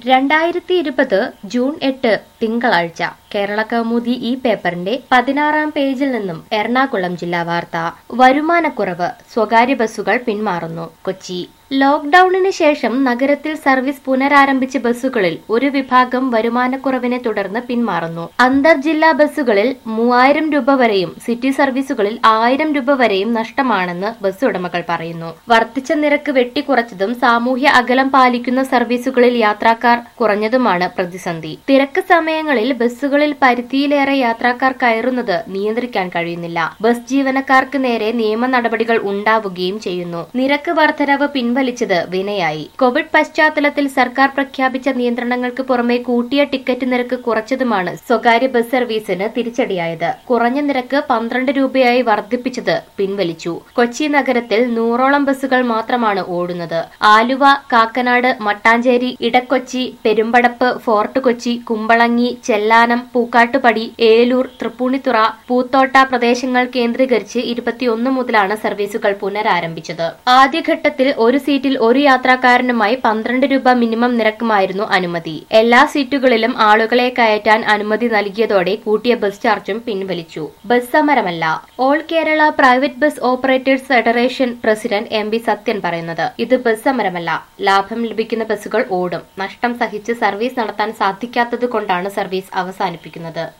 രണ്ടായിരത്തി ഇരുപത് ജൂൺ എട്ട് തിങ്കളാഴ്ച കേരള കൗമുദി ഈ പേപ്പറിന്റെ പതിനാറാം പേജിൽ നിന്നും എറണാകുളം ജില്ലാ വാർത്ത വരുമാനക്കുറവ് സ്വകാര്യ ബസ്സുകൾ പിന്മാറുന്നു കൊച്ചി ലോക്ഡൌണിന് ശേഷം നഗരത്തിൽ സർവീസ് പുനരാരംഭിച്ച ബസ്സുകളിൽ ഒരു വിഭാഗം വരുമാനക്കുറവിനെ തുടർന്ന് പിന്മാറുന്നു അന്തർജില്ലാ ബസ്സുകളിൽ മൂവായിരം രൂപ വരെയും സിറ്റി സർവീസുകളിൽ ആയിരം രൂപ വരെയും നഷ്ടമാണെന്ന് ബസ് ഉടമകൾ പറയുന്നു വർദ്ധിച്ച നിരക്ക് വെട്ടിക്കുറച്ചതും സാമൂഹ്യ അകലം പാലിക്കുന്ന സർവീസുകളിൽ യാത്രക്കാർ കുറഞ്ഞതുമാണ് പ്രതിസന്ധി തിരക്ക് സമയങ്ങളിൽ ബസ്സുകളിൽ പരിധിയിലേറെ യാത്രക്കാർ കയറുന്നത് നിയന്ത്രിക്കാൻ കഴിയുന്നില്ല ബസ് ജീവനക്കാർക്ക് നേരെ നിയമ നടപടികൾ ഉണ്ടാവുകയും ചെയ്യുന്നു നിരക്ക് വർധനവ് പിൻവലിച്ചത് വിനയായി കോവിഡ് പശ്ചാത്തലത്തിൽ സർക്കാർ പ്രഖ്യാപിച്ച നിയന്ത്രണങ്ങൾക്ക് പുറമെ കൂട്ടിയ ടിക്കറ്റ് നിരക്ക് കുറച്ചതുമാണ് സ്വകാര്യ ബസ് സർവീസിന് തിരിച്ചടിയായത് കുറഞ്ഞ നിരക്ക് പന്ത്രണ്ട് രൂപയായി വർദ്ധിപ്പിച്ചത് പിൻവലിച്ചു കൊച്ചി നഗരത്തിൽ നൂറോളം ബസ്സുകൾ മാത്രമാണ് ഓടുന്നത് ആലുവ കാക്കനാട് മട്ടാഞ്ചേരി ഇടക്കൊച്ചി പെരുമ്പടപ്പ് ഫോർട്ട് കൊച്ചി കുമ്പളങ്ങി ചെല്ലാനം പൂക്കാട്ടുപടി ഏലൂർ തൃപ്പൂണിത്തുറ പൂത്തോട്ട പ്രദേശങ്ങൾ കേന്ദ്രീകരിച്ച് ഇരുപത്തിയൊന്ന് മുതലാണ് സർവീസുകൾ പുനരാരംഭിച്ചത് ആദ്യഘട്ടത്തിൽ ഒരു സീറ്റിൽ ഒരു യാത്രക്കാരനുമായി പന്ത്രണ്ട് രൂപ മിനിമം നിരക്കുമായിരുന്നു അനുമതി എല്ലാ സീറ്റുകളിലും ആളുകളെ കയറ്റാൻ അനുമതി നൽകിയതോടെ കൂട്ടിയ ബസ് ചാർജും പിൻവലിച്ചു ബസ് സമരമല്ല all Kerala private bus operators federation president M B Sathyan പറയുന്നത് ഇത് ബസ് സമരമല്ല ലാഭം ലഭിക്കുന്ന ബസ്സുകൾ ഓടും നഷ്ടം സഹിച്ച് സർവീസ് നടത്താൻ സാധിക്കാത്തത് കൊണ്ടാണ് സർവീസ് അവസാനിപ്പിക്കുന്നത്